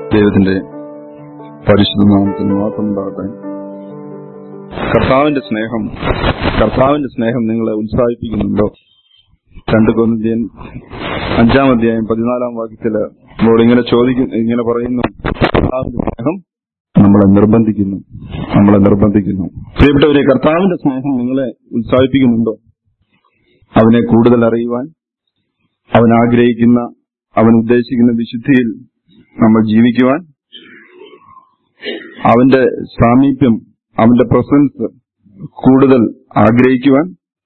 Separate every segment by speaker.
Speaker 1: ദൈവത്തിന്റെ പരിശുദ്ധ നാമത്തിന് മാത്രം ഉണ്ടാകട്ടെ കർത്താവിന്റെ സ്നേഹം കർത്താവിന്റെ സ്നേഹം നിങ്ങളെ ഉത്സാഹിപ്പിക്കുന്നുണ്ടോ രണ്ട് കൊന്നിന്ത്യൻ അഞ്ചാം അധ്യായം പതിനാലാം വാക്യത്തില് നമ്മൾ ഇങ്ങനെ ചോദിക്കുന്നു ഇങ്ങനെ പറയുന്നു കർത്താവിന്റെ സ്നേഹം നമ്മളെ നിർബന്ധിക്കുന്നു നമ്മളെ നിർബന്ധിക്കുന്നു പ്രിയപ്പെട്ടവരെ കർത്താവിന്റെ സ്നേഹം നിങ്ങളെ ഉത്സാഹിപ്പിക്കുന്നുണ്ടോ അവനെ കൂടുതൽ അറിയുവാൻ അവൻ ആഗ്രഹിക്കുന്ന അവൻ ഉദ്ദേശിക്കുന്ന വിശുദ്ധിയിൽ നമ്മൾ ജീവിക്കുവാൻ അവന്റെ സാമീപ്യം അവന്റെ പ്രസൻസ് കൂടുതൽ ആഗ്രഹിക്കുവാൻ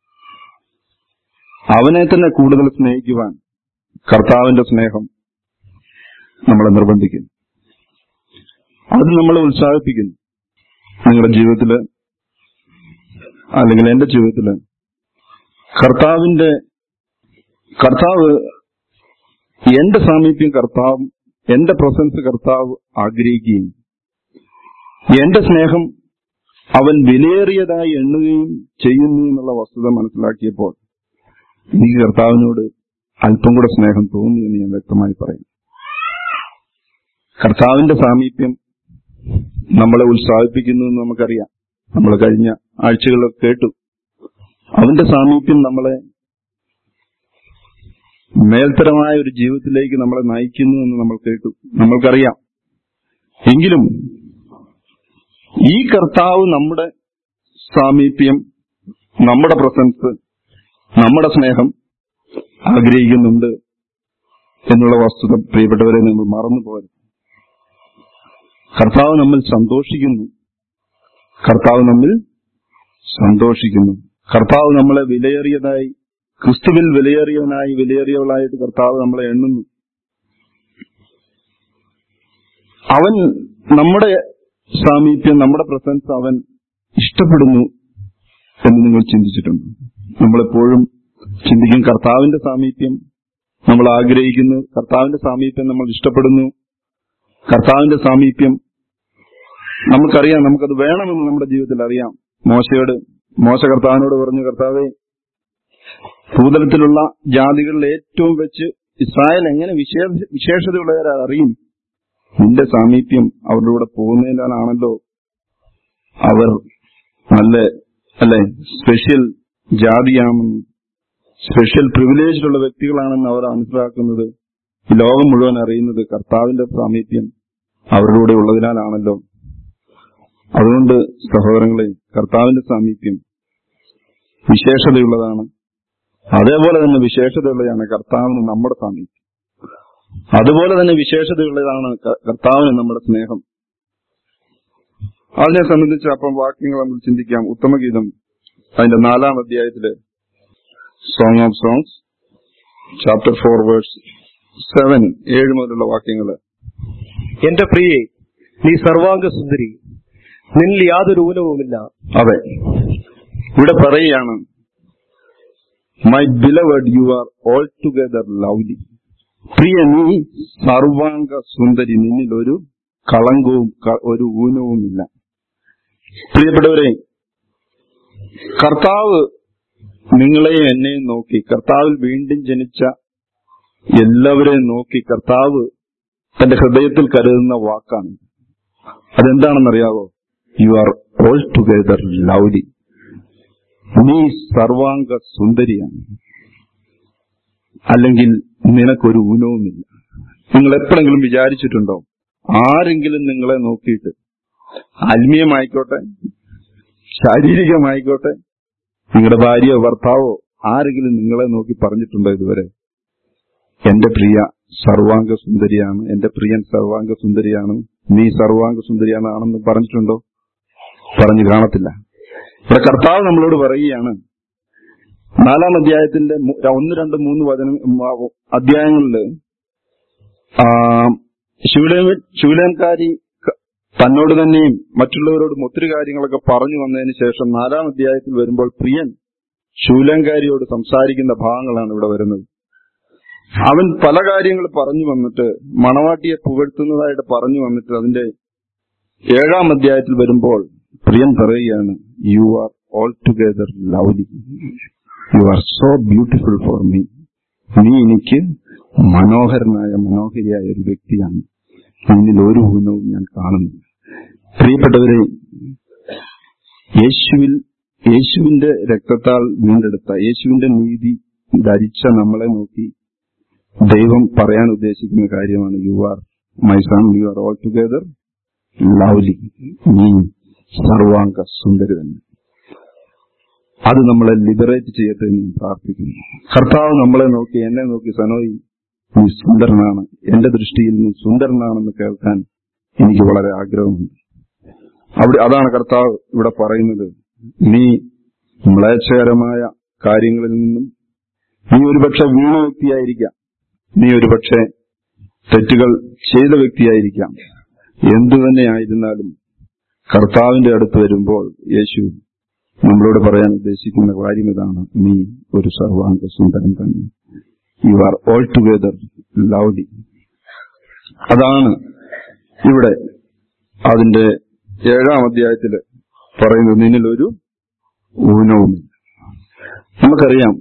Speaker 1: അവനെ തന്നെ കൂടുതൽ സ്നേഹിക്കുവാൻ കർത്താവിന്റെ സ്നേഹം നമ്മളെ നിർബന്ധിക്കുന്നു അത് നമ്മളെ ഉത്സാഹിപ്പിക്കുന്നു നിങ്ങളുടെ ജീവിതത്തില് അല്ലെങ്കിൽ എന്റെ ജീവിതത്തില് കർത്താവിന്റെ കർത്താവ് എന്റെ സാമീപ്യം കർത്താവ് എന്റെ പ്രസൻസ് കർത്താവ് ആഗ്രഹിക്കുകയും എന്റെ സ്നേഹം അവൻ വിലയേറിയതായി എണ്ണുകയും ചെയ്യുന്നു എന്നുള്ള വസ്തുത മനസ്സിലാക്കിയപ്പോൾ എനിക്ക് കർത്താവിനോട് അല്പം കൂടെ സ്നേഹം തോന്നി എന്ന് ഞാൻ വ്യക്തമായി പറയും കർത്താവിന്റെ സാമീപ്യം നമ്മളെ ഉത്സാഹിപ്പിക്കുന്നു എന്ന് നമുക്കറിയാം നമ്മൾ കഴിഞ്ഞ ആഴ്ചകളിലൊക്കെ കേട്ടു അവന്റെ സാമീപ്യം നമ്മളെ മേൽത്തരമായ ഒരു ജീവിതത്തിലേക്ക് നമ്മളെ നയിക്കുന്നു എന്ന് നമ്മൾ കേട്ടു നമ്മൾക്കറിയാം എങ്കിലും ഈ കർത്താവ് നമ്മുടെ സാമീപ്യം നമ്മുടെ പ്രസൻസ് നമ്മുടെ സ്നേഹം ആഗ്രഹിക്കുന്നുണ്ട് എന്നുള്ള വസ്തുത പ്രിയപ്പെട്ടവരെ നമ്മൾ മറന്നു പോകരുത് കർത്താവ് നമ്മിൽ സന്തോഷിക്കുന്നു കർത്താവ് നമ്മിൽ സന്തോഷിക്കുന്നു കർത്താവ് നമ്മളെ വിലയേറിയതായി ക്രിസ്തുവിൽ വിലയേറിയവനായി വിലയേറിയവളായിട്ട് കർത്താവ് നമ്മളെ എണ്ണുന്നു അവൻ നമ്മുടെ സാമീപ്യം നമ്മുടെ പ്രസൻസ് അവൻ ഇഷ്ടപ്പെടുന്നു എന്ന് നിങ്ങൾ ചിന്തിച്ചിട്ടുണ്ട് നമ്മളെപ്പോഴും ചിന്തിക്കും കർത്താവിന്റെ സാമീപ്യം നമ്മൾ ആഗ്രഹിക്കുന്നു കർത്താവിന്റെ സാമീപ്യം നമ്മൾ ഇഷ്ടപ്പെടുന്നു കർത്താവിന്റെ സാമീപ്യം നമുക്കറിയാം നമുക്കത് വേണമെന്ന് നമ്മുടെ ജീവിതത്തിൽ അറിയാം മോശയോട് മോശ കർത്താവിനോട് പറഞ്ഞു കർത്താവെ ഭൂതലത്തിലുള്ള ജാതികളിൽ ഏറ്റവും വെച്ച് ഇസ്രായേൽ എങ്ങനെ വിശേഷ വിശേഷതയുള്ളവരെ അറിയും നിന്റെ സാമീപ്യം അവരുടെ കൂടെ പോകുന്നതിനാണല്ലോ അവർ നല്ല അല്ലെ സ്പെഷ്യൽ ജാതിയാണെന്ന് സ്പെഷ്യൽ പ്രിവിലേജിലുള്ള വ്യക്തികളാണെന്ന് അവർ മനസ്സിലാക്കുന്നത് ഈ ലോകം മുഴുവൻ അറിയുന്നത് കർത്താവിന്റെ സാമീപ്യം അവരുടെ കൂടെ ഉള്ളതിനാലാണല്ലോ അതുകൊണ്ട് സഹോദരങ്ങളെ കർത്താവിന്റെ സാമീപ്യം വിശേഷതയുള്ളതാണ് അതേപോലെ തന്നെ വിശേഷതയുള്ളതാണ് കർത്താവിന് നമ്മുടെ സാമീപ്യം അതുപോലെ തന്നെ വിശേഷതയുള്ളതാണ് കർത്താവിന് നമ്മുടെ സ്നേഹം അതിനെ സംബന്ധിച്ച് അപ്പം വാക്യങ്ങൾ നമ്മൾ ചിന്തിക്കാം ഉത്തമഗീതം അതിന്റെ നാലാം അധ്യായത്തില് song of songs chapter four verse seven ഏഴ് മുതലുള്ള വാക്യങ്ങള്
Speaker 2: എന്റെ പ്രിയെ നീ സർവാംഗ സുന്ദരി നിന്നിൽ യാതൊരു ഊനവുമില്ല
Speaker 1: അതെ ഇവിടെ പറയുകയാണ് my beloved you are all together lovely പ്രിയ നീ സർവാംഗ സുന്ദരി നിന്നിൽ ഒരു കളങ്കവും ഒരു ഊനവുമില്ല പ്രിയപ്പെട്ടവരെ കർത്താവ് നിങ്ങളെയും എന്നെയും നോക്കി കർത്താവിൽ വീണ്ടും ജനിച്ച എല്ലാവരെയും നോക്കി കർത്താവ് തന്റെ ഹൃദയത്തിൽ കരുതുന്ന വാക്കാണ് അതെന്താണെന്നറിയാവോ you are all together lovely നീ സർവാംഗ സുന്ദരിയാണ് അല്ലെങ്കിൽ നിനക്കൊരു ഊനവുമില്ല നിങ്ങൾ എപ്പോഴെങ്കിലും വിചാരിച്ചിട്ടുണ്ടോ ആരെങ്കിലും നിങ്ങളെ നോക്കിയിട്ട് ആത്മീയമായിക്കോട്ടെ ശാരീരികമായിക്കോട്ടെ നിങ്ങളുടെ ഭാര്യയോ ഭർത്താവോ ആരെങ്കിലും നിങ്ങളെ നോക്കി പറഞ്ഞിട്ടുണ്ടോ ഇതുവരെ എന്റെ പ്രിയ സർവാംഗ സുന്ദരിയാണ് എന്റെ പ്രിയൻ സർവാംഗ സുന്ദരിയാണ് നീ സർവാംഗ സുന്ദരിയാണ് ആണെന്ന് പറഞ്ഞിട്ടുണ്ടോ പറഞ്ഞു കാണത്തില്ല ഇവിടെ കർത്താവ് നമ്മളോട് പറയുകയാണ് നാലാം അധ്യായത്തിന്റെ ഒന്ന് രണ്ട് മൂന്ന് വചന അധ്യായങ്ങളില് ശൂലേൻകാരി തന്നോട് തന്നെയും മറ്റുള്ളവരോടും ഒത്തിരി കാര്യങ്ങളൊക്കെ പറഞ്ഞു വന്നതിന് ശേഷം നാലാം അധ്യായത്തിൽ വരുമ്പോൾ പ്രിയൻ ശൂലങ്കാരിയോട് സംസാരിക്കുന്ന ഭാഗങ്ങളാണ് ഇവിടെ വരുന്നത് അവൻ പല കാര്യങ്ങൾ പറഞ്ഞു വന്നിട്ട് മണവാട്ടിയെ പുകഴ്ത്തുന്നതായിട്ട് പറഞ്ഞു വന്നിട്ട് അതിന്റെ ഏഴാം അധ്യായത്തിൽ വരുമ്പോൾ പ്രിയൻ പറയുകയാണ് you are all together lovely you are so beautiful for me നീ എനിക്ക് മനോഹരനായ മനോഹരിയായ ഒരു വ്യക്തിയാണ് നിന്നിൽ ഒരു ഊനവും ഞാൻ കാണുന്നില്ല പ്രിയപ്പെട്ടവരെ യേശുവിൽ യേശുവിന്റെ രക്തത്താൽ വീണ്ടെടുത്ത യേശുവിന്റെ നീതി ധരിച്ച നമ്മളെ നോക്കി ദൈവം പറയാൻ ഉദ്ദേശിക്കുന്ന കാര്യമാണ് you are my son you are all together lovely നീ സർവാംഗ സുന്ദരി തന്നെ അത് നമ്മളെ ലിബറേറ്റ് ചെയ്യട്ടെ എന്ന് ഞാൻ പ്രാർത്ഥിക്കുന്നു കർത്താവ് നമ്മളെ നോക്കി എന്നെ നോക്കി സനോയി നീ സുന്ദരനാണ് എന്റെ ദൃഷ്ടിയിൽ നീ സുന്ദരനാണെന്ന് കേൾക്കാൻ എനിക്ക് വളരെ ആഗ്രഹമുണ്ട് അവിടെ അതാണ് കർത്താവ് ഇവിടെ പറയുന്നത് നീ മ്ലേച്ഛകരമായ കാര്യങ്ങളിൽ നിന്നും നീ ഒരുപക്ഷെ വീണ വ്യക്തിയായിരിക്കാം നീ ഒരുപക്ഷെ തെറ്റുകൾ ചെയ്ത വ്യക്തിയായിരിക്കാം എന്തു തന്നെ ആയിരുന്നാലും കർത്താവിന്റെ അടുത്ത് വരുമ്പോൾ യേശു നമ്മളോട് പറയാൻ ഉദ്ദേശിക്കുന്ന കാര്യം ഇതാണ് നീ ഒരു സർവാംഗ സുന്ദരൻ തന്നെ you are all together lovely അതാണ് ഇവിടെ അതിന്റെ ഏഴാം അധ്യായത്തിൽ പറയുന്നത് നിന്നിൽ ഒരു ഊനവുമില്ല നമുക്കറിയാം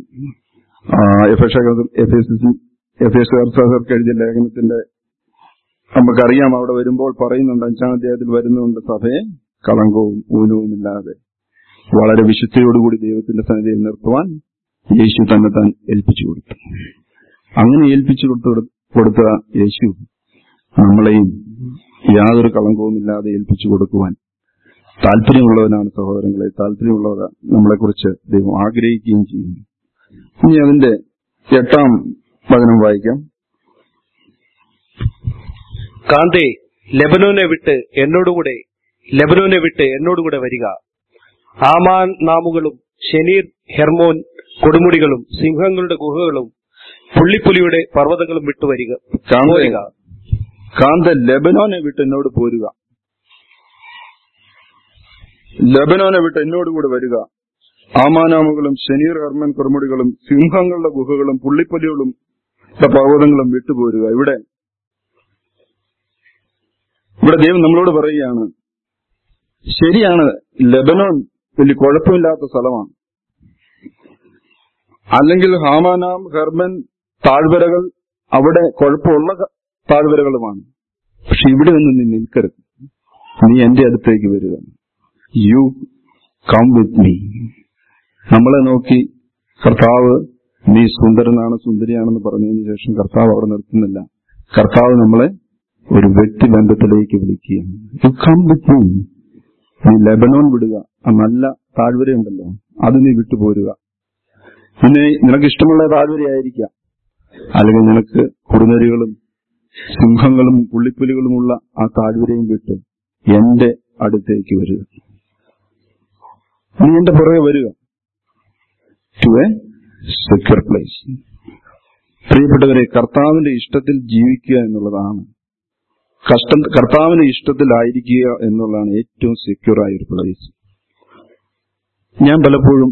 Speaker 1: എഫേസുകാർക്ക് എഴുതിയ ലേഖനത്തിന്റെ നമുക്കറിയാം അവിടെ വരുമ്പോൾ പറയുന്നുണ്ട് അഞ്ചാം അധ്യായത്തിൽ വരുന്നുണ്ട് സഭയെ കളങ്കവും ഊനവുമില്ലാതെ വളരെ വിശുദ്ധിയോടുകൂടി ദൈവത്തിന്റെ സന്നിധിയിൽ നിർത്തുവാൻ യേശു തന്നെ താൻ ഏൽപ്പിച്ചു കൊടുത്തു അങ്ങനെ ഏൽപ്പിച്ചു കൊടുത്ത കൊടുത്ത യേശു നമ്മളെയും യാതൊരു കളങ്കവുമില്ലാതെ ഏൽപ്പിച്ചു കൊടുക്കുവാൻ താല്പര്യമുള്ളവനാണ് സഹോദരങ്ങളെ താല്പര്യമുള്ളവർ നമ്മളെക്കുറിച്ച് ദൈവം ആഗ്രഹിക്കുകയും ചെയ്യുന്നു ഇനി അതിന്റെ എട്ടാം വചനം വായിക്കാം
Speaker 2: കാന്തേ ലെബനോനെ വിട്ട് എന്നോടുകൂടെ ലെബനോനെ വിട്ട് എന്നോടുകൂടെ വരിക ആമാൻ നാമുകളും ഷെനീർ ഹെർമോൻ കൊടുമുടികളും സിംഹങ്ങളുടെ ഗുഹകളും പുള്ളിപ്പുലിയുടെ പർവ്വതങ്ങളും വിട്ടുവരിക
Speaker 1: കാന്തേ
Speaker 2: പോരുക.
Speaker 1: കാന്ത ലെബനോനെ വിട്ട് എന്നോട് പോരുക ലെബനോനെ വിട്ട് എന്നോട് കൂടെ വരിക ആമാനാമുകളും ശനീർ കർമ്മൻ കുറുമുടികളും സിംഹങ്ങളുടെ ഗുഹകളും പുള്ളിപ്പൊലികളും പർവ്വതങ്ങളും വിട്ടുപോരുക ഇവിടെ ഇവിടെ ദൈവം നമ്മളോട് പറയുകയാണ് ശരിയാണ് ലെബനോൻ വലിയ കുഴപ്പമില്ലാത്ത സ്ഥലമാണ് അല്ലെങ്കിൽ ഹാമാനാം ഹെർമൻ താഴ്വരകൾ അവിടെ കുഴപ്പമുള്ള ക- താഴ്വരകളുമാണ് പക്ഷെ ഇവിടെ നിന്ന് നീ നിൽക്കരുത് നീ എന്റെ അടുത്തേക്ക് വരിക യു കം വിത്ത് മീ നമ്മളെ നോക്കി കർത്താവ് നീ സുന്ദരനാണ് സുന്ദരിയാണെന്ന് പറഞ്ഞതിന് ശേഷം കർത്താവ് അവിടെ നിർത്തുന്നില്ല കർത്താവ് നമ്മളെ ഒരു വ്യക്തി ബന്ധത്തിലേക്ക് വിളിക്കുകയാണ് യു കം വിത്ത് മീ നീ ലെബനോൺ വിടുക ആ നല്ല താഴ്വരയുണ്ടല്ലോ അത് നീ വിട്ടുപോരുക പിന്നെ നിനക്ക് ഇഷ്ടമുള്ള താഴ്വരയായിരിക്കാം അല്ലെങ്കിൽ നിനക്ക് കുറുനരികളും സിംഹങ്ങളും പുള്ളിപ്പുലികളുമുള്ള ആ താഴ്വരയും വിട്ട് എന്റെ അടുത്തേക്ക് വരിക നീ എന്റെ പുറകെ വരിക ടു എ സെക്യൂർ പ്ലേസ് പ്രിയപ്പെട്ടവരെ കർത്താവിന്റെ ഇഷ്ടത്തിൽ ജീവിക്കുക എന്നുള്ളതാണ് കഷ്ടം കർത്താവിന്റെ ഇഷ്ടത്തിലായിരിക്കുക എന്നുള്ളതാണ് ഏറ്റവും സെക്യൂർ ആയ ഒരു പ്ലേസ് ഞാൻ പലപ്പോഴും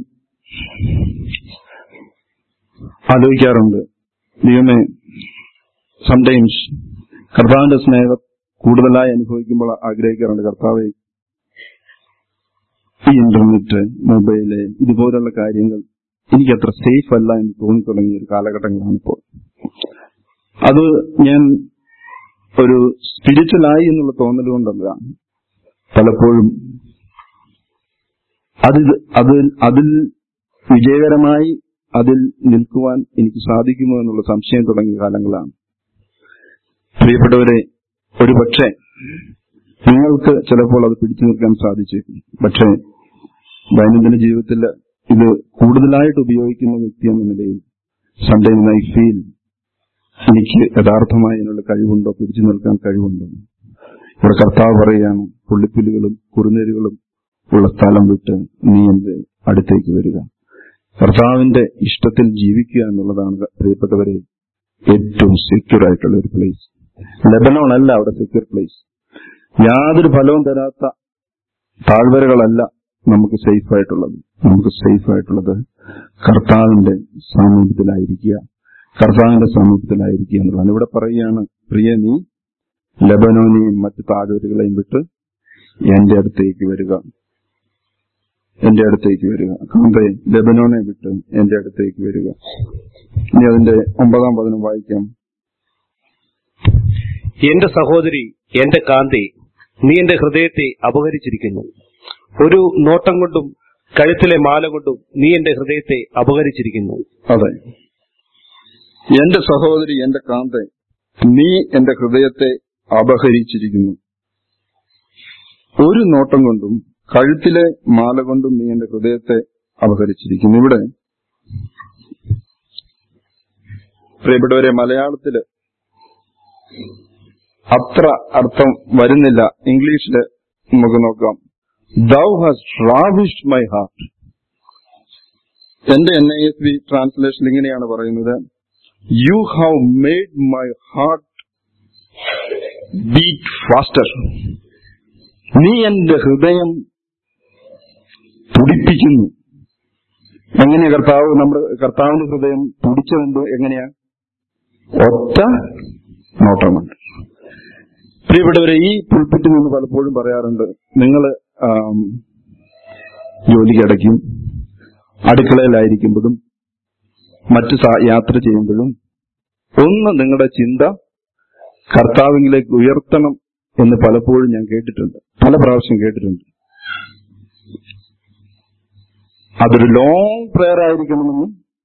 Speaker 1: ആലോചിക്കാറുണ്ട് ദൈവമേ സംടൈംസ് കർത്താവിന്റെ സ്നേഹം കൂടുതലായി അനുഭവിക്കുമ്പോൾ ആഗ്രഹിക്കാറുണ്ട് കർത്താവെ ഈ ഇന്റർനെറ്റ് മൊബൈല് ഇതുപോലുള്ള കാര്യങ്ങൾ എനിക്ക് അത്ര സേഫ് അല്ല എന്ന് തോന്നിത്തുടങ്ങിയ ഒരു കാലഘട്ടങ്ങളാണ് ഇപ്പോൾ അത് ഞാൻ ഒരു സ്പിരിച്വലായി എന്നുള്ള തോന്നൽ കൊണ്ടല്ല പലപ്പോഴും അതിൽ അതിൽ അതിൽ വിജയകരമായി അതിൽ നിൽക്കുവാൻ എനിക്ക് സാധിക്കുമോ എന്നുള്ള സംശയം തുടങ്ങിയ കാലങ്ങളാണ് പ്രിയപ്പെട്ടവരെ ഒരു പക്ഷേ നിങ്ങൾക്ക് ചിലപ്പോൾ അത് പിടിച്ചു നിൽക്കാൻ സാധിച്ചേക്കും പക്ഷേ ദൈനംദിന ജീവിതത്തിൽ ഇത് കൂടുതലായിട്ട് ഉപയോഗിക്കുന്ന വ്യക്തി എന്ന നിലയിൽ സംടൈം ഐ ഫീൽ എനിക്ക് യഥാർത്ഥമായി അതിനുള്ള കഴിവുണ്ടോ പിടിച്ചു നിൽക്കാൻ കഴിവുണ്ടോ ഇവിടെ കർത്താവ് പറയുകയാണ് പുള്ളിപ്പുലികളും കുറുനേരുകളും ഉള്ള സ്ഥലം വിട്ട് നീ എന്റെ അടുത്തേക്ക് വരിക കർത്താവിന്റെ ഇഷ്ടത്തിൽ ജീവിക്കുക എന്നുള്ളതാണ് പ്രിയപ്പെട്ടവരെ ഏറ്റവും സെക്യൂർ ആയിട്ടുള്ള ഒരു പ്ലേസ് ലെബനോൺ അല്ല അവിടെ സെക്യൂർ പ്ലേസ് യാതൊരു ഫലവും തരാത്ത താഴ്വരകളല്ല നമുക്ക് സേഫ് ആയിട്ടുള്ളത് നമുക്ക് സേഫ് ആയിട്ടുള്ളത് കർത്താവിന്റെ സാമീപ്യത്തിലായിരിക്കുക കർത്താവിന്റെ സാമീപ്യത്തിലായിരിക്കുക എന്നുള്ളതാണ് ഇവിടെ പറയുകയാണ് പ്രിയ നീ ലെബനോനെയും മറ്റു താഴ്വരകളെയും വിട്ട് എന്റെ അടുത്തേക്ക് വരിക എന്റെ അടുത്തേക്ക് വരിക കാന്തേ ലെബനോനെ വിട്ട് എന്റെ അടുത്തേക്ക് വരിക ഇനി അതിന്റെ ഒമ്പതാം പതിനും വായിക്കാം
Speaker 2: എന്റെ സഹോദരി എന്റെ കാന്തി നീ എന്റെ ഹൃദയത്തെ അപഹരിച്ചിരിക്കുന്നു ഒരു നോട്ടം കൊണ്ടും കഴുത്തിലെ മാല കൊണ്ടും നീ എന്റെ ഹൃദയത്തെ അപഹരിച്ചിരിക്കുന്നു
Speaker 1: അതെ എന്റെ സഹോദരി എന്റെ കാന്തെ നീ എന്റെ ഹൃദയത്തെ അപഹരിച്ചിരിക്കുന്നു ഒരു നോട്ടം കൊണ്ടും കഴുത്തിലെ മാല കൊണ്ടും നീ എന്റെ ഹൃദയത്തെ അപഹരിച്ചിരിക്കുന്നു ഇവിടെ പ്രിയപ്പെട്ടവരെ മലയാളത്തില് അത്ര അർത്ഥം വരുന്നില്ല ഇംഗ്ലീഷില് നമുക്ക് നോക്കാം thou has ravished my heart എന്റെ N I S B translation ഇങ്ങനെയാണ് പറയുന്നത് you have made my heart beat faster നീ എന്റെ ഹൃദയം തുടിപ്പിക്കുന്നു എങ്ങനെയാ കർത്താവ് നമ്മുടെ കർത്താവിന്റെ ഹൃദയം തുടിച്ചതെന്തോ എങ്ങനെയാ ഒറ്റ നോട്ടമുണ്ട് പ്രിയപ്പെട്ടവരെ ഈ പുൽപ്പിറ്റിൽ നിന്ന് പലപ്പോഴും പറയാറുണ്ട് നിങ്ങൾ ജോലിക്കിടയ്ക്കും അടുക്കളയിലായിരിക്കുമ്പോഴും മറ്റു സാ- യാത്ര ചെയ്യുമ്പോഴും ഒന്ന് നിങ്ങളുടെ ചിന്ത കർത്താവിലേക്ക് ഉയർത്തണം എന്ന് പലപ്പോഴും ഞാൻ കേട്ടിട്ടുണ്ട് പല പ്രാവശ്യം കേട്ടിട്ടുണ്ട് അതൊരു ലോങ് പ്രെയർ ആയിരിക്കണമെന്ന്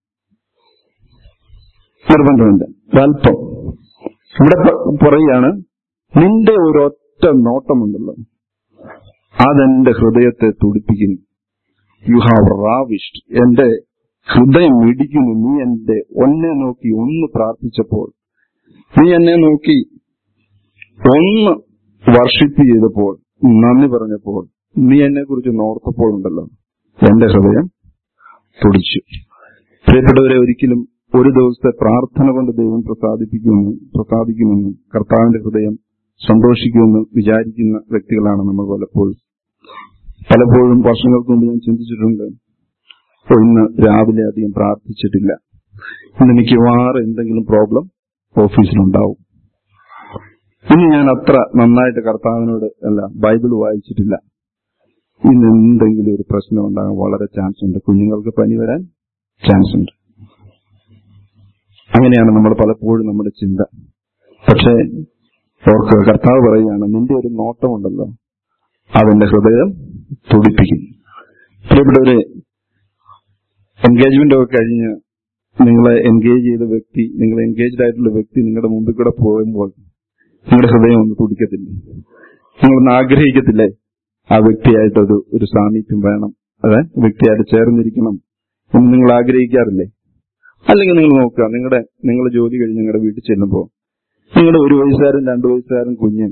Speaker 1: നിർബന്ധമുണ്ട് ഒരല്പം ഇവിടെ പ- പറയുകയാണ് നിന്റെ ഒരൊറ്റ നോട്ടമുണ്ടല്ലോ അതെന്റെ ഹൃദയത്തെ തുടിപ്പിക്കുന്നു യു ഹാവ് റാവിഷ്ഡ് എന്റെ ഹൃദയം ഇടിക്കുന്നു നീ എന്റെ ഒന്നെ നോക്കി ഒന്ന് പ്രാർത്ഥിച്ചപ്പോൾ നീ എന്നെ നോക്കി ഒന്ന് വർഷിപ്പ് ചെയ്തപ്പോൾ നന്ദി പറഞ്ഞപ്പോൾ നീ എന്നെ കുറിച്ച് നോർത്തപ്പോൾ ഉണ്ടല്ലോ എന്റെ ഹൃദയം തുടിച്ചു പ്രിയപ്പെട്ടവരെ ഒരിക്കലും ഒരു ദിവസത്തെ പ്രാർത്ഥന കൊണ്ട് ദൈവം പ്രസാദിപ്പിക്കുമെന്ന് പ്രസാദിക്കുമെന്ന് കർത്താവിന്റെ ഹൃദയം സന്തോഷിക്കുമെന്ന് വിചാരിക്കുന്ന വ്യക്തികളാണ് നമ്മൾ പലപ്പോഴും പലപ്പോഴും വർഷങ്ങൾക്ക് മുമ്പ് ഞാൻ ചിന്തിച്ചിട്ടുണ്ട് ഓ, ഇന്ന് രാവിലെ അധികം പ്രാർത്ഥിച്ചിട്ടില്ല ഇന്ന് മിക്കവാറും എന്തെങ്കിലും പ്രോബ്ലം ഓഫീസിലുണ്ടാവും ഇന്ന് ഞാൻ അത്ര നന്നായിട്ട് കർത്താവിനോട് അല്ല ബൈബിൾ വായിച്ചിട്ടില്ല ഇന്ന് എന്തെങ്കിലും ഒരു പ്രശ്നം ഉണ്ടാകാൻ വളരെ ചാൻസ് ഉണ്ട് കുഞ്ഞുങ്ങൾക്ക് പനി വരാൻ ചാൻസ് ഉണ്ട് അങ്ങനെയാണ് നമ്മൾ പലപ്പോഴും നമ്മുടെ ചിന്ത പക്ഷേ ഓർക്കുക കർത്താവ് പറയുകയാണ് നിന്റെ ഒരു നോട്ടമുണ്ടല്ലോ അതെന്റെ ഹൃദയം തുടിപ്പിക്കുന്നു പ്രിയപ്പെട്ടവരെ എൻഗേജ്മെന്റ് ഒക്കെ കഴിഞ്ഞ് നിങ്ങളെ എൻഗേജ് ചെയ്ത വ്യക്തി നിങ്ങൾ എൻഗേജ്ഡ് ആയിട്ടുള്ള വ്യക്തി നിങ്ങളുടെ മുമ്പിൽ കൂടെ പോകുമ്പോൾ നിങ്ങളുടെ ഹൃദയം ഒന്ന് തുടിക്കത്തില്ലേ നിങ്ങളൊന്ന് ആഗ്രഹിക്കത്തില്ലേ ആ വ്യക്തിയായിട്ടൊരു ഒരു സാമീപ്യം വേണം അതെ വ്യക്തിയായിട്ട് ചേർന്നിരിക്കണം എന്ന് നിങ്ങൾ ആഗ്രഹിക്കാറില്ലേ അല്ലെങ്കിൽ നിങ്ങൾ നോക്കുക നിങ്ങളുടെ നിങ്ങൾ ജോലി കഴിഞ്ഞ് നിങ്ങളുടെ വീട്ടിൽ ചെല്ലുമ്പോൾ നിങ്ങളുടെ ഒരു വയസ്സുകാരൻ രണ്ടു വയസ്സുകാരൻ കുഞ്ഞ്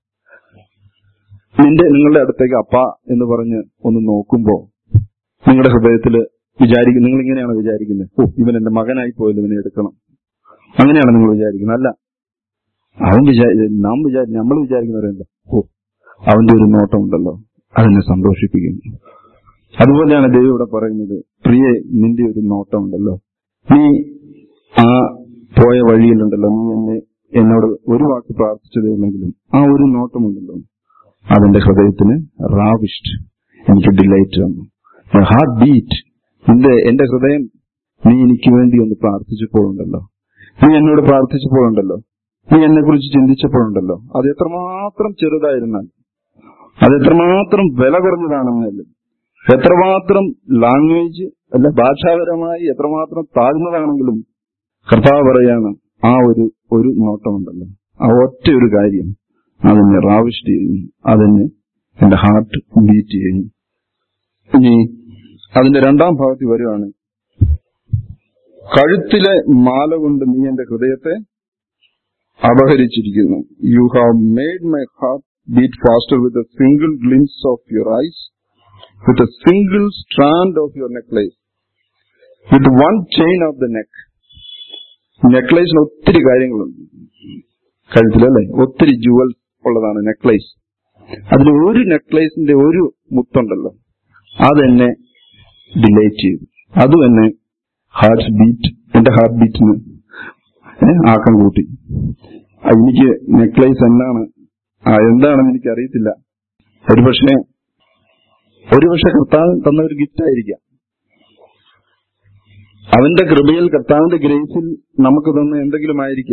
Speaker 1: നിന്റെ നിങ്ങളുടെ അടുത്തേക്ക് അപ്പ എന്ന് പറഞ്ഞ് ഒന്ന് നോക്കുമ്പോ നിങ്ങളുടെ ഹൃദയത്തില് വിചാരിക്കും നിങ്ങൾ ഇങ്ങനെയാണ് വിചാരിക്കുന്നത് ഓ ഇവൻ എന്റെ മകനായി പോയല്ലോ ഇവനെ എടുക്കണം അങ്ങനെയാണ് നിങ്ങൾ വിചാരിക്കുന്നത് അല്ല അവൻ വിചാരി നാം വിചാരി നമ്മൾ വിചാരിക്കുന്നവരല്ല ഓ അവന്റെ ഒരു നോട്ടം ഉണ്ടല്ലോ അതിനെ സന്തോഷിപ്പിക്കുന്നു അതുപോലെയാണ് ദൈവം ഇവിടെ പറയുന്നത് പ്രിയെ നിന്റെ ഒരു നോട്ടം ഉണ്ടല്ലോ നീ ആ പോയ വഴിയിലുണ്ടല്ലോ നീ എന്നെ എന്നോട് ഒരു വാക്ക് പ്രാർത്ഥിച്ചതേ ഉള്ളെങ്കിലും ആ ഒരു നോട്ടമുണ്ടല്ലോ അതെന്റെ ഹൃദയത്തിന് റാവിഷ്ട് എനിക്ക് ഡിലൈറ്റ് വന്നു ഹാർട്ട് ബീറ്റ് നിന്റെ എന്റെ ഹൃദയം നീ എനിക്ക് വേണ്ടി ഒന്ന് പ്രാർത്ഥിച്ചപ്പോഴുണ്ടല്ലോ നീ എന്നോട് പ്രാർത്ഥിച്ചപ്പോഴുണ്ടല്ലോ നീ എന്നെ കുറിച്ച് ചിന്തിച്ചപ്പോഴുണ്ടല്ലോ അത് എത്രമാത്രം ചെറുതായിരുന്നാൽ അത് എത്രമാത്രം വില കുറഞ്ഞതാണെന്നല്ല എത്രമാത്രം ലാംഗ്വേജ് അല്ല ഭാഷാപരമായി എത്രമാത്രം താഴ്ന്നതാണെങ്കിലും കർത്താവ് പറയാണ് ആ ഒരു ഒരു നോട്ടമുണ്ടല്ലോ ആ ഒറ്റ ഒരു കാര്യം അതെന്നെ റാവിഷ്ട് ചെയ്യുന്നു അതെന്നെ എന്റെ ഹാർട്ട് ബീറ്റ് ചെയ്യുന്നു ഇനി അതിന്റെ രണ്ടാം ഭാഗത്തിൽ വരുവാണ് കഴുത്തിലെ മാല കൊണ്ട് നീ എന്റെ ഹൃദയത്തെ അപഹരിച്ചിരിക്കുന്നു you have made my heart beat faster with a single glimpse of your eyes with a single strand of your necklace with one chain of the neck നെക്ലേസിന് ഒത്തിരി കാര്യങ്ങളുണ്ട് കഴുത്തിലല്ലേ ഒത്തിരി ജുവൽസ് ഉള്ളതാണ് നെക്ലേസ് അതിൽ ഒരു നെക്ലേസിന്റെ ഒരു മുത്തുണ്ടല്ലോ അതെന്നെ ഡിലൈറ്റ് ചെയ്തു അതും എന്നെ ഹാർട്ട് ബീറ്റ് എന്റെ ഹാർട്ട് ബീറ്റിന് ആക്കം കൂട്ടി ആ, എനിക്ക് നെക്ലേസ് എന്താണ് ആ, എന്താണെന്ന് എനിക്ക് അറിയത്തില്ല ഒരുപക്ഷെ ഒരുപക്ഷെ കർത്താവ് തന്ന ഒരു ഗിഫ്റ്റ് ആയിരിക്കാം അവന്റെ കൃപയിൽ കർത്താവിന്റെ ഗ്രേസിൽ നമുക്ക് തന്ന എന്തെങ്കിലും ആയിരിക്കാം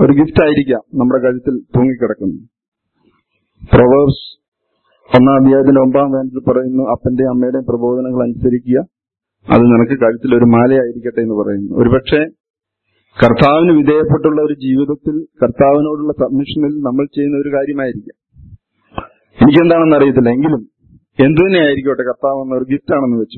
Speaker 1: ഒരു ഗിഫ്റ്റ് ആയിരിക്കാം നമ്മുടെ കഴുത്തിൽ തൂങ്ങിക്കിടക്കുന്നത് പ്രൊവേഴ്സ് ഒന്നാം അധ്യായത്തിന്റെ ഒമ്പതാം വേനത്തിൽ പറയുന്നു അപ്പന്റെയും അമ്മയുടെയും പ്രബോധനങ്ങൾ അനുസരിക്കുക അത് നിനക്ക് കഴുത്തിൽ ഒരു മാലയായിരിക്കട്ടെ എന്ന് പറയുന്നു ഒരുപക്ഷെ കർത്താവിന് വിധേയപ്പെട്ടുള്ള ഒരു ജീവിതത്തിൽ കർത്താവിനോടുള്ള സബ്മിഷനിൽ നമ്മൾ ചെയ്യുന്ന ഒരു കാര്യമായിരിക്കാം എനിക്കെന്താണെന്ന് അറിയത്തില്ല എങ്കിലും എന്തു തന്നെ ആയിരിക്കട്ടെ കർത്താവ് എന്ന ഒരു ഗിഫ്റ്റ് ആണെന്ന് വെച്ചു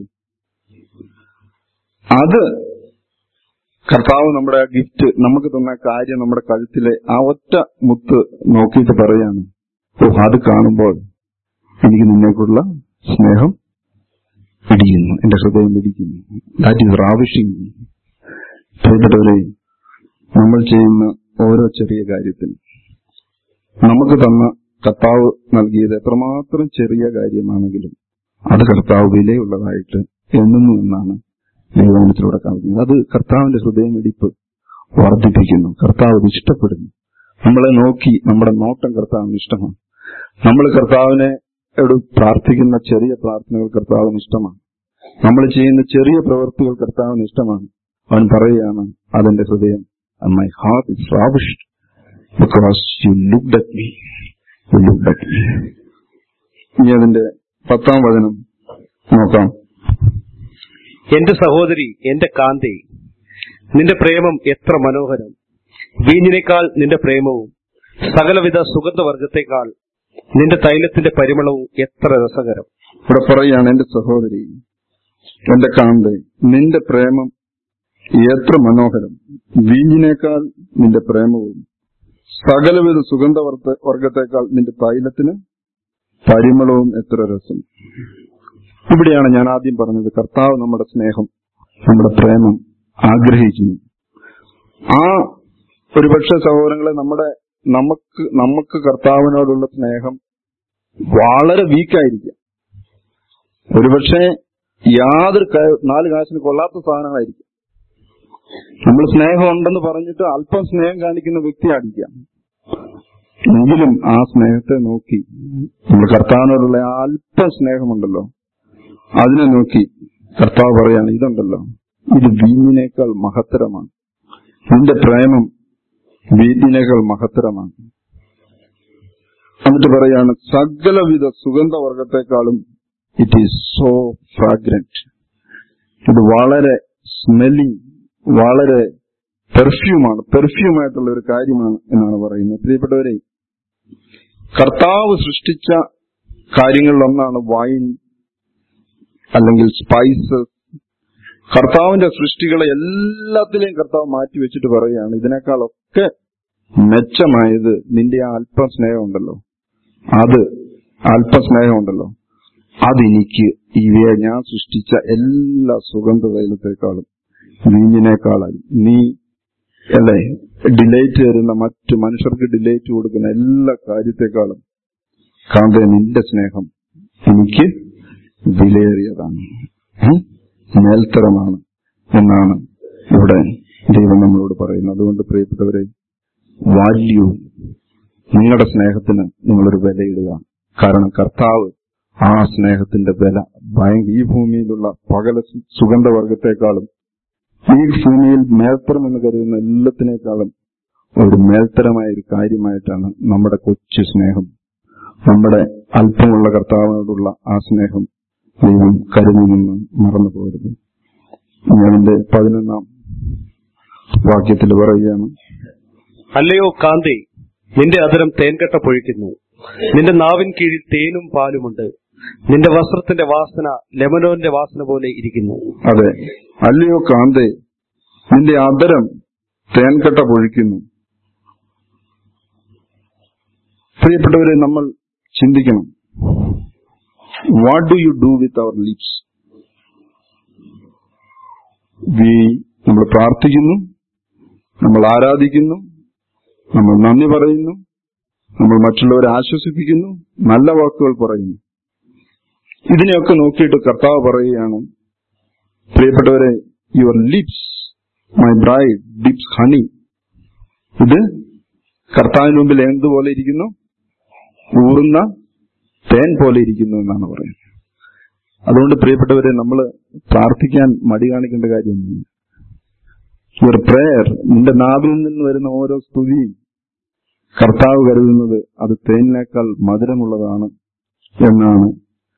Speaker 1: അത് കർത്താവ് നമ്മുടെ ആ ഗിഫ്റ്റ് നമുക്ക് തന്ന കാര്യം നമ്മുടെ കഴുത്തിലെ ആ ഒറ്റ മുത്ത് നോക്കിയിട്ട് പറയാണ് ഓ അത് കാണുമ്പോൾ എനിക്ക് നിന്നേക്കുള്ള സ്നേഹം ഇടിയുന്നു എന്റെ ഹൃദയം ഇടിക്കുന്നു ദാറ്റ് ഈസ് റാവിഷിംഗ് പ്രിയപ്പെട്ടവരെ നമ്മൾ ചെയ്യുന്ന ഓരോ ചെറിയ കാര്യത്തിൽ നമുക്ക് തന്ന കർത്താവ് നൽകിയത് എത്രമാത്രം ചെറിയ കാര്യമാണെങ്കിലും അത് കർത്താവ് വിലയുള്ളതായിട്ട് എണ്ണുന്നു എന്നാണ് ദൈവനത്തിലൂടെ കാണിക്കുന്നത് അത് കർത്താവിന്റെ ഹൃദയമിടിപ്പ് വർദ്ധിപ്പിക്കുന്നു കർത്താവ് അത് ഇഷ്ടപ്പെടുന്നു നമ്മളെ നോക്കി നമ്മുടെ നോട്ടം കർത്താവിന് ഇഷ്ടമാണ് നമ്മൾ കർത്താവിനെ ോട് പ്രാർത്ഥിക്കുന്ന ചെറിയ പ്രാർത്ഥനകൾ കർത്താവിന് ഇഷ്ടമാണ് നമ്മൾ ചെയ്യുന്ന ചെറിയ പ്രവൃത്തികൾ കർത്താവിന് ഇഷ്ടമാണ് അവൻ പറയുകയാണ് അതെന്റെ ഹൃദയം my heart is ravished because you look at me you look at me ഇനി അതിന്റെ പത്താം വചനം നോക്കാം
Speaker 2: എന്റെ സഹോദരി എന്റെ കാന്തി നിന്റെ പ്രേമം എത്ര മനോഹരം വീഞ്ഞിനേക്കാൾ നിന്റെ പ്രേമവും സകലവിധ സുഗന്ധവർഗത്തെക്കാൾ നിന്റെ തൈലത്തിന്റെ പരിമളവും എത്ര രസകരം
Speaker 1: ഇവിടെ പറയുകയാണ് എന്റെ സഹോദരി എന്റെ കാന്തെ നിന്റെ പ്രേമം എത്ര മനോഹരം വീഞ്ഞിനേക്കാൾ നിന്റെ പ്രേമവും സകലവിധ സുഗന്ധ വർത്ത- വർഗത്തെക്കാൾ നിന്റെ തൈലത്തിന് പരിമളവും എത്ര രസം ഇവിടെയാണ് ഞാൻ ആദ്യം പറഞ്ഞത് കർത്താവ് നമ്മുടെ സ്നേഹം നമ്മുടെ പ്രേമം ആഗ്രഹിക്കുന്നു ആ ഒരുപക്ഷെ സഹോദരങ്ങളെ നമ്മുടെ നമുക്ക് നമുക്ക് കർത്താവിനോടുള്ള സ്നേഹം വളരെ വീക്കായിരിക്കാം ഒരുപക്ഷെ യാതൊരു ക- നാല് കാശിന് കൊള്ളാത്ത സാധനമായിരിക്കും നമ്മൾ സ്നേഹം ഉണ്ടെന്ന് പറഞ്ഞിട്ട് അല്പം സ്നേഹം കാണിക്കുന്ന വ്യക്തിയായിരിക്കാം എങ്കിലും ആ സ്നേഹത്തെ നോക്കി നമ്മൾ കർത്താവിനോടുള്ള ആ അല്പം സ്നേഹമുണ്ടല്ലോ അതിനെ നോക്കി കർത്താവ് പറയാണ് ഇതുണ്ടല്ലോ ഇത് വീഞ്ഞിനേക്കാൾ മഹത്തരമാണ് നിന്റെ പ്രേമം വീഞ്ഞിനേക്കാൾ മഹത്തരമാണ് എന്നിട്ട് പറയാണ് സകലവിധ സുഗന്ധവർഗത്തെക്കാളും ഇറ്റ് ഈസ് സോ ഫ്രാഗ്രന്റ് ഇത് വളരെ സ്മെല്ലിംഗ് വളരെ പെർഫ്യൂമാണ് പെർഫ്യൂമായിട്ടുള്ള ഒരു കാര്യമാണ് എന്നാണ് പറയുന്നത് പ്രിയപ്പെട്ടവരെ കർത്താവ് സൃഷ്ടിച്ച കാര്യങ്ങളിലൊന്നാണ് വൈൻ അല്ലെങ്കിൽ സ്പൈസസ് കർത്താവിന്റെ സൃഷ്ടികളെ എല്ലാത്തിലെയും കർത്താവ് മാറ്റിവെച്ചിട്ട് പറയുകയാണ് ഇതിനേക്കാളൊക്കെ മെച്ചമായത് നിന്റെ ആ അല്പം സ്നേഹമുണ്ടല്ലോ അത് അല്പ സ്നേഹമുണ്ടല്ലോ അതെനിക്ക് ഇവയെ ഞാൻ സൃഷ്ടിച്ച എല്ലാ സുഗന്ധ തൈലത്തെക്കാളും വീഞ്ഞിനേക്കാളായി നീ അല്ലേ ഡിലേറ്റ് തരുന്ന മറ്റു മനുഷ്യർക്ക് ഡിലേറ്റ് കൊടുക്കുന്ന എല്ലാ കാര്യത്തെക്കാളും കാന്ത നിന്റെ സ്നേഹം എനിക്ക് വിലയേറിയതാണ് ഉം? മേൽത്തരമാണ് എന്നാണ് ഇവിടെ ദൈവം നമ്മളോട് പറയുന്നത് അതുകൊണ്ട് പ്രിയപ്പെട്ടവരെ വാല്യൂ നിങ്ങളുടെ സ്നേഹത്തിന് നിങ്ങളൊരു വിലയിടുക കാരണം കർത്താവ് ആ സ്നേഹത്തിന്റെ വില ഭയങ്കര ഈ ഭൂമിയിലുള്ള പകല സു- സുഗന്ധവർഗത്തെക്കാളും ഈ ഭൂമിയിൽ മേൽത്തരം എന്ന് കരുതുന്ന എല്ലാത്തിനേക്കാളും ഒരു മേൽത്തരമായ ഒരു കാര്യമായിട്ടാണ് നമ്മുടെ കൊച്ചു സ്നേഹം നമ്മുടെ അല്പമുള്ള കർത്താവിനോടുള്ള ആ സ്നേഹം ദൈവം കരുതുമെന്ന് മറന്നു പോകരുത് ഇനി അതിന്റെ പതിനൊന്നാം വാക്യത്തിൽ പറയുകയാണ്
Speaker 2: അല്ലയോ കാന്തി നിന്റെ അതരം തേൻകട്ട പൊഴിക്കുന്നു നിന്റെ നാവിൻ കീഴിൽ തേനും പാലുമുണ്ട് നിന്റെ വസ്ത്രത്തിന്റെ വാസന ലെമനോന്റെ വാസന പോലെ ഇരിക്കുന്നു
Speaker 1: അതെ അല്ലയോ കാന്തേ നിന്റെ അതരം തേൻകട്ട പൊഴിക്കുന്നു പ്രിയപ്പെട്ടവരെ നമ്മൾ ചിന്തിക്കണം what do you do with our lips we നമ്മൾ പ്രാർത്ഥിക്കുന്നു നമ്മൾ ആരാധിക്കുന്നു നമ്മൾ നന്ദി പറയുന്നു നമ്മൾ മറ്റുള്ളവരെ ആശ്വസിപ്പിക്കുന്നു നല്ല വാക്കുകൾ പറയുന്നു ഇതിനെയൊക്കെ നോക്കിയിട്ട് കർത്താവ് പറയുകയാണ് പ്രിയപ്പെട്ടവരെ your lips my bride lips honey ഇത് കർത്താവിന് മുമ്പിൽ എന്തുപോലെ ഇരിക്കുന്നു ഊറുന്ന തേൻ പോലെ ഇരിക്കുന്നു എന്നാണ് പറയുന്നത് അതുകൊണ്ട് പ്രിയപ്പെട്ടവരെ നമ്മൾ പ്രാർത്ഥിക്കാൻ മടി കാണിക്കേണ്ട കാര്യമൊന്നുമില്ല യുവർ പ്രേയർ നിന്റെ നാവിൽ നിന്ന് വരുന്ന ഓരോ സ്തുതിയും കർത്താവ് കരുതുന്നത് അത് തേനിനേക്കാൾ മധുരമുള്ളതാണ് എന്നാണ്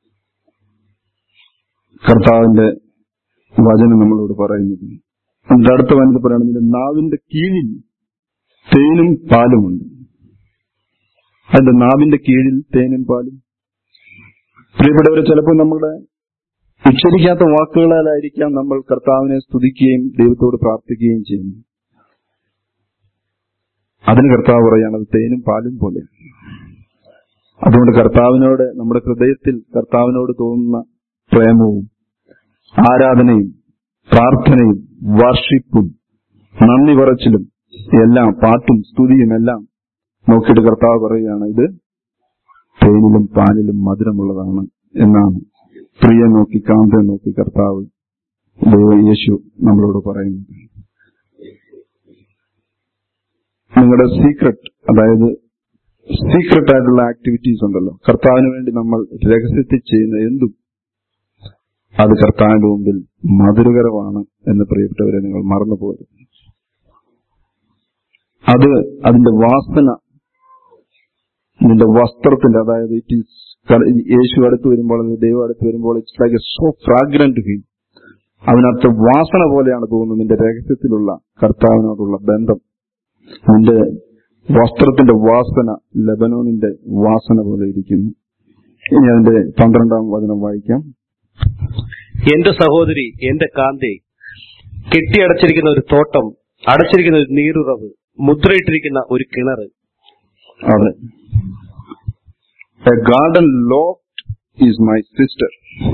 Speaker 1: കർത്താവിന്റെ വചനം നമ്മളോട് പറയുന്നത് അതിന്റെ അടുത്ത വനത്തിൽ പറയുന്നത് നിന്റെ നാവിന്റെ കീഴിൽ തേനും പാലുമുണ്ട് അതിന്റെ നാവിന്റെ കീഴിൽ തേനും പാലും പ്രിയപ്പെട്ടവരെ ചിലപ്പോൾ നമ്മുടെ ഉച്ചരിക്കാത്ത വാക്കുകളാലായിരിക്കാം നമ്മൾ കർത്താവിനെ സ്തുതിക്കുകയും ദൈവത്തോട് പ്രാർത്ഥിക്കുകയും ചെയ്യുന്നു അതിന് കർത്താവ് പറയാണ് അത് തേനും പാലും പോലെ അതുകൊണ്ട് കർത്താവിനോട് നമ്മുടെ ഹൃദയത്തിൽ കർത്താവിനോട് തോന്നുന്ന പ്രേമവും ആരാധനയും പ്രാർത്ഥനയും വർഷിപ്പും നന്ദി പറച്ചിലും എല്ലാം പാട്ടും സ്തുതിയും എല്ലാം നോക്കിയിട്ട് കർത്താവ് പറയുകയാണ് ഇത് തേനിലും പാലിലും മധുരമുള്ളതാണ് എന്നാണ് പ്രിയ നോക്കി കാന്ത നോക്കി കർത്താവ് ദൈവ യേശു നമ്മളോട് പറയുന്നത് നിങ്ങളുടെ സീക്രട്ട് അതായത് സീക്രട്ട് ആയിട്ടുള്ള ആക്ടിവിറ്റീസ് ഉണ്ടല്ലോ കർത്താവിന് വേണ്ടി നമ്മൾ രഹസ്യത്തിൽ ചെയ്യുന്ന എന്തും അത് കർത്താവിന്റെ മുമ്പിൽ മധുരകരമാണ് എന്ന് പ്രിയപ്പെട്ടവരെ നിങ്ങൾ മറന്നുപോകരുത് അത് അതിന്റെ വാസന നിന്റെ വസ്ത്രത്തിന്റെ അതായത് ഇറ്റ് ഈസ് യേശു അടുത്ത് വരുമ്പോൾ അല്ലെങ്കിൽ ദൈവം അടുത്ത് വരുമ്പോൾ it's like a so fragrant ഹീം അതിനകത്ത് വാസന പോലെയാണ് തോന്നുന്നത് നിന്റെ രഹസ്യത്തിലുള്ള കർത്താവിനോടുള്ള ബന്ധം നിന്റെ വസ്ത്രത്തിന്റെ വാസന ലബനോനിന്റെ വാസന പോലെ ഇരിക്കുന്നു ഇനി അതിന്റെ പന്ത്രണ്ടാം വചനം വായിക്കാം
Speaker 2: എന്റെ സഹോദരി എന്റെ കാന്തേ കെട്ടിയടച്ചിരിക്കുന്ന ഒരു തോട്ടം അടച്ചിരിക്കുന്ന ഒരു നീരുറവ് മുദ്രയിട്ടിരിക്കുന്ന ഒരു കിണറ്
Speaker 1: അതെ a garden locked is my sister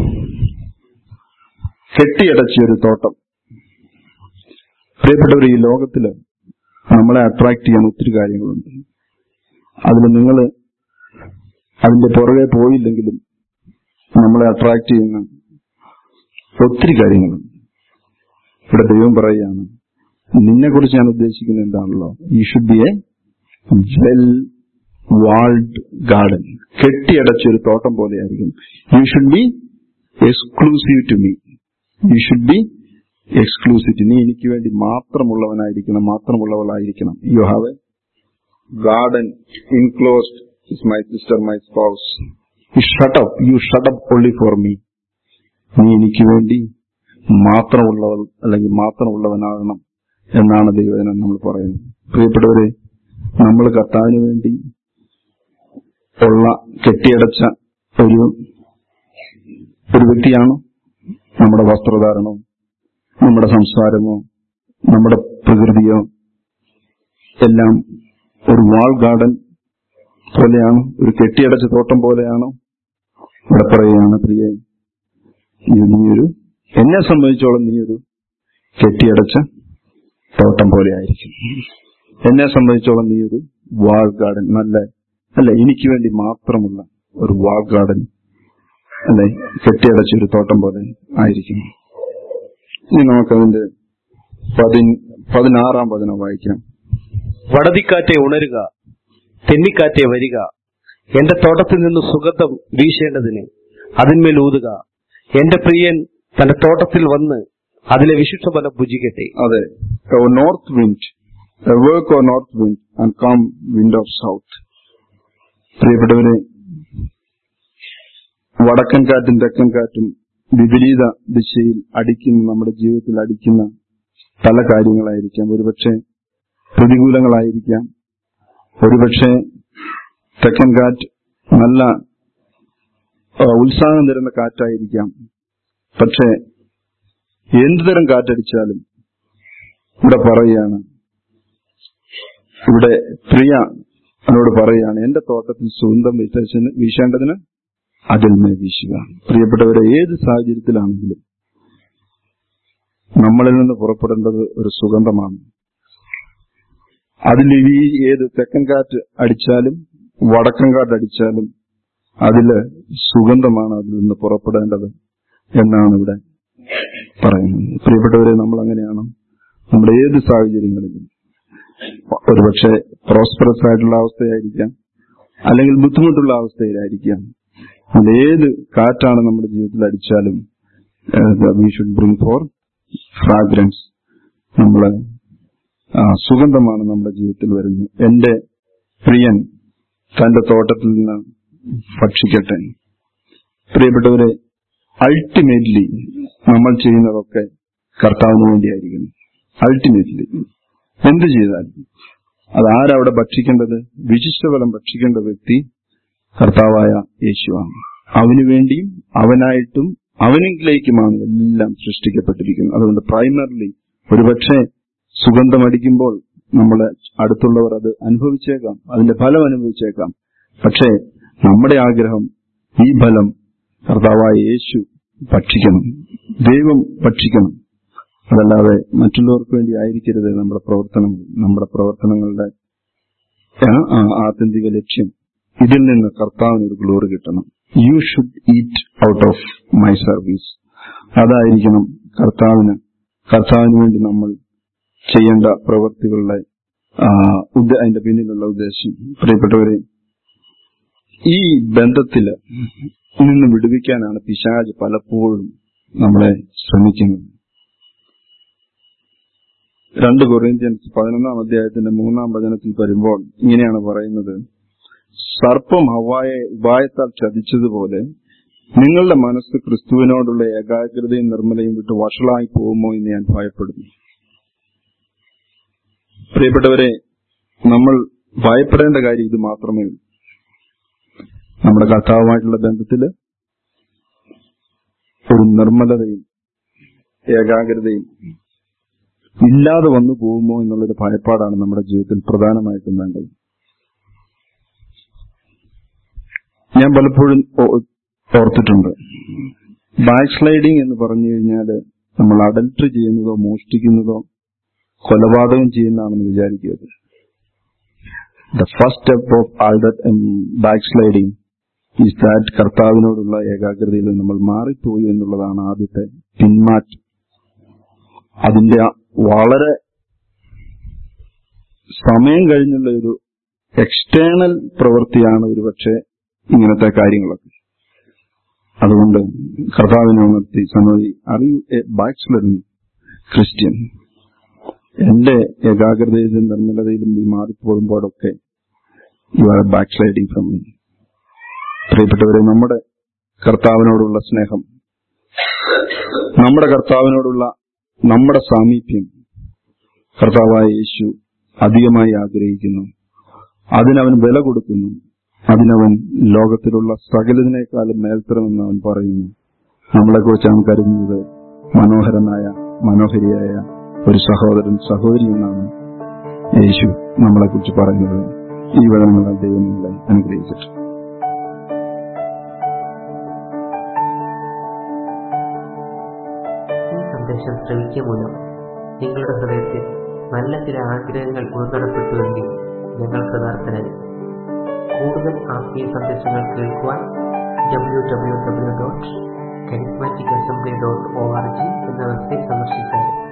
Speaker 1: കെട്ടിയടച്ചിയ ഒരു തോട്ടം പ്രിയപ്പെട്ടവർ ഈ ലോകത്തില് നമ്മളെ അട്രാക്ട് ചെയ്യാൻ ഒത്തിരി കാര്യങ്ങളുണ്ട് അതിൽ നിങ്ങൾ അതിന്റെ പുറകെ പോയില്ലെങ്കിലും നമ്മളെ അട്രാക്ട് ചെയ്യുന്ന ഒത്തിരി കാര്യങ്ങളുണ്ട് ഇവിടെ ദൈവം പറയുകയാണ് നിന്നെ കുറിച്ച് ഞാൻ ഉദ്ദേശിക്കുന്നത് എന്താണല്ലോ ഈ should be a well walled garden കെട്ടിയടച്ചൊരു തോട്ടം പോലെയായിരിക്കും you should be exclusive to me you should be exclusive നീ എനിക്ക് വേണ്ടി മാത്രമുള്ളവനായിരിക്കണം മാത്രമുള്ളവളായിരിക്കണം you have a garden enclosed is my sister my spouse you shut up you shut up only for me നീ എനിക്ക് വേണ്ടി മാത്രമുള്ളവൾ അല്ലെങ്കിൽ മാത്രമുള്ളവനാകണം എന്നാണ് ദൈവജനം നമ്മൾ പറയുന്നത് പ്രിയപ്പെട്ടവരെ നമ്മൾ കർത്താവിന് വേണ്ടി ഉള്ള കെട്ടിയടച്ച ഒരു ഒരു വ്യക്തിയാണോ നമ്മുടെ വസ്ത്രധാരണമോ നമ്മുടെ സംസ്കാരമോ നമ്മുടെ പ്രകൃതിയോ എല്ലാം ഒരു വാൾ ഗാർഡൻ പോലെയാണോ ഒരു കെട്ടിയടച്ച തോട്ടം പോലെയാണോ ഇവിടെ പറയുകയാണ് പ്രിയ നീയൊരു എന്നെ സംബന്ധിച്ചോളം നീയൊരു കെട്ടിയടച്ച തോട്ടം പോലെ ആയിരിക്കും എന്നെ സംബന്ധിച്ചോളം നീയൊരു വാൾ ഗാർഡൻ നല്ല അല്ല എനിക്ക് വേണ്ടി മാത്രമുള്ള ഒരു വാൾ ഗാർഡൻ അല്ലെ കെട്ടിയടച്ച ഒരു തോട്ടം പോലെ ആയിരിക്കും ഇനി നമുക്കതിന്റെ പതി പതിനാറാം വചനം വായിക്കാം
Speaker 2: വടതിക്കാറ്റെ ഉണരുക തെന്നിക്കാറ്റെ വരിക എന്റെ തോട്ടത്തിൽ നിന്ന് സുഗന്ധം വീശേണ്ടതിന് അതിന്മേൽ ഊതുക എന്റെ പ്രിയൻ തന്റെ തോട്ടത്തിൽ വന്ന് അതിലെ വിശുദ്ധ ഫലം ഭുജിക്കട്ടെ
Speaker 1: അതെ north wind work or north wind and come wind of south പ്രിയപ്പെട്ടവരെ വടക്കൻ കാറ്റും തെക്കൻ കാറ്റും വിപരീത ദിശയിൽ അടിക്കുന്ന നമ്മുടെ ജീവിതത്തിൽ അടിക്കുന്ന പല കാര്യങ്ങളായിരിക്കാം ഒരുപക്ഷെ പ്രതികൂലങ്ങളായിരിക്കാം ഒരുപക്ഷെ തെക്കൻ കാറ്റ് നല്ല ആ, ഉത്സാഹം തരുന്ന കാറ്റായിരിക്കാം പക്ഷേ എന്തുതരം കാറ്റടിച്ചാലും ഇവിടെ പറയുകയാണ് ഇവിടെ പ്രിയ എന്നോട് പറയുകയാണ് എന്റെ തോട്ടത്തിൽ സുഗന്ധം വിതച്ചതിന് വീശേണ്ടതിന് അതിൽ മേ വീശുക പ്രിയപ്പെട്ടവരെ ഏത് സാഹചര്യത്തിലാണെങ്കിലും നമ്മളിൽ നിന്ന് പുറപ്പെടേണ്ടത് ഒരു സുഗന്ധമാണ് അതിൽ ഈ ഏത് തെക്കൻ കാറ്റ് അടിച്ചാലും വടക്കൻ കാറ്റ് അടിച്ചാലും അതില് സുഗന്ധമാണ് അതിൽ നിന്ന് പുറപ്പെടേണ്ടത് എന്നാണ് ഇവിടെ പറയുന്നത് പ്രിയപ്പെട്ടവരെ നമ്മൾ അങ്ങനെയാണ് നമ്മുടെ ഏത് സാഹചര്യങ്ങളിലും ഒരുപക്ഷെ പ്രോസ്പെറസ് ആയിട്ടുള്ള അവസ്ഥയായിരിക്കാം അല്ലെങ്കിൽ ബുദ്ധിമുട്ടുള്ള അവസ്ഥയിലായിരിക്കാം അതിൽ ഏത് കാറ്റാണ് നമ്മുടെ ജീവിതത്തിൽ അടിച്ചാലും we should bring for fragrance നമ്മൾ ആ, സുഗന്ധമാണ് നമ്മുടെ ജീവിതത്തിൽ വരുന്നത് എന്റെ പ്രിയൻ തന്റെ തോട്ടത്തിൽ നിന്ന് ഭക്ഷിക്കട്ടെ പ്രിയപ്പെട്ടവരെ അൾട്ടിമേറ്റ്ലി നമ്മൾ ചെയ്യുന്നതൊക്കെ കർത്താവിന് വേണ്ടിയായിരിക്കണം അൾട്ടിമേറ്റ്ലി എന്ത് ചെയ്താലും അത് ആരവിടെ ഭക്ഷിക്കേണ്ടത് വിശിഷ്ടഫലം ഭക്ഷിക്കേണ്ട വ്യക്തി കർത്താവായ യേശുവാണ് അവനു വേണ്ടിയും അവനായിട്ടും അവനിലേക്കുമാണ് എല്ലാം സൃഷ്ടിക്കപ്പെട്ടിരിക്കുന്നത് അതുകൊണ്ട് പ്രൈമറിലി ഒരുപക്ഷെ സുഗന്ധമടിക്കുമ്പോൾ നമ്മളെ അടുത്തുള്ളവർ അത് അനുഭവിച്ചേക്കാം അതിന്റെ ഫലം അനുഭവിച്ചേക്കാം പക്ഷേ നമ്മുടെ ആഗ്രഹം ഈ ഫലം കർത്താവായ യേശു ഭക്ഷിക്കണം ദൈവം ഭക്ഷിക്കണം അതല്ലാതെ മറ്റുള്ളവർക്ക് വേണ്ടി ആയിരിക്കരുത് നമ്മുടെ പ്രവർത്തനം നമ്മുടെ പ്രവർത്തനങ്ങളുടെ ആ, ആ, ആത്യന്തിക ലക്ഷ്യം ഇതിൽ നിന്ന് കർത്താവിന് ഒരു ഗ്ലോറി കിട്ടണം you should eat out of my service അതായിരിക്കണം കർത്താവിന് കർത്താവിന് വേണ്ടി നമ്മൾ ചെയ്യേണ്ട പ്രവൃത്തികളുടെ ആ, ഉദ്ദേ- അതിന്റെ പിന്നിലുള്ള ഉദ്ദേശം പ്രിയപ്പെട്ടവരെ ഈ ബന്ധത്തില് നിന്ന് വിടുവിക്കാനാണ് പിശാജ് പലപ്പോഴും നമ്മളെ ശ്രമിക്കുന്നത് രണ്ട് കൊറിയന്ത്യൻസ് പതിനൊന്നാം അധ്യായത്തിന്റെ മൂന്നാം വചനത്തിൽ വരുമ്പോൾ ഇങ്ങനെയാണ് പറയുന്നത് സർപ്പം ഹവായെ ഉപായത്താൽ ചതിച്ചതുപോലെ നിങ്ങളുടെ മനസ്സ് ക്രിസ്തുവിനോടുള്ള ഏകാഗ്രതയും നിർമ്മലയും വിട്ട് വഷളായി പോകുമോ എന്ന് ഞാൻ ഭയപ്പെടുന്നു പ്രിയപ്പെട്ടവരെ നമ്മൾ ഭയപ്പെടേണ്ട കാര്യം ഇത് മാത്രമേ ഉള്ളൂ നമ്മുടെ കർത്താവുമായിട്ടുള്ള ബന്ധത്തില് ഒരു നിർമ്മലതയും ഏകാഗ്രതയും ഇല്ലാതെ വന്നു പോകുമോ എന്നുള്ളൊരു ഭയപ്പാടാണ് നമ്മുടെ ജീവിതത്തിൽ പ്രധാനമായിട്ടും വേണ്ടത് ഞാൻ പലപ്പോഴും ഓ- ഓർത്തിട്ടുണ്ട് ബാക്ക് സ്ലൈഡിംഗ് എന്ന് പറഞ്ഞു കഴിഞ്ഞാൽ നമ്മൾ അഡൽട്ടറി ചെയ്യുന്നതോ മോഷ്ടിക്കുന്നതോ കൊലപാതകം ചെയ്യുന്നതാണെന്ന് വിചാരിക്കരുത് the first step of all that backsliding is that കർത്താവിനോടുള്ള ഏകാഗ്രതയിൽ നമ്മൾ മാറിപ്പോയി എന്നുള്ളതാണ് ആദ്യത്തെ പിന്മാറ്റം അതിന്റെ ആ വളരെ സമയം കഴിഞ്ഞുള്ള ഒരു എക്സ്റ്റേണൽ പ്രവൃത്തിയാണ് ഒരുപക്ഷെ ഇങ്ങനത്തെ കാര്യങ്ങളൊക്കെ അതുകൊണ്ട് കർത്താവിനെ ഉണർത്തി സമ്മതി അറിയൂ എ ബാക്സ്ലഡൻ ക്രിസ്ത്യൻ എന്റെ ഏകാഗ്രതയിലും നിർമ്മലതയിലും നീ മാറിപ്പോകുമ്പോഴൊക്കെ you are backsliding from me പ്രിയപ്പെട്ടവരെ നമ്മുടെ കർത്താവിനോടുള്ള സ്നേഹം നമ്മുടെ കർത്താവിനോടുള്ള നമ്മുടെ സാമീപ്യം കർത്താവായ യേശു അധികമായി ആഗ്രഹിക്കുന്നു അതിനവൻ വില കൊടുക്കുന്നു അതിനവൻ ലോകത്തിലുള്ള സകലതിനേക്കാളും മേൽത്തരമെന്ന് അവൻ പറയുന്നു നമ്മളെക്കുറിച്ച് അവൻ കരുതുന്നത് മനോഹരനായ മനോഹരിയായ ഒരു സഹോദരൻ സഹോദരി എന്നാണ് യേശു നമ്മളെക്കുറിച്ച് പറയുന്നത് ഈ വചനങ്ങളാൽ ദൈവം നിങ്ങളെ അനുഗ്രഹിച്ചിട്ട്
Speaker 3: ഈ സന്ദേശം ശ്രവിക്കുക മൂലം നിങ്ങളുടെ ഹൃദയത്തിൽ നല്ല ചില ആഗ്രഹങ്ങൾ ഉൾനടപ്പെട്ടുവെങ്കിൽ ഞങ്ങൾ കൃതാർത്ഥനായി കൂടുതൽ ആത്മീയ സന്ദേശങ്ങൾ കേൾക്കുവാൻ W W W dot charismatic assembly dot O R G എന്ന വെബ്സൈറ്റ് സന്ദർശിച്ചാൽ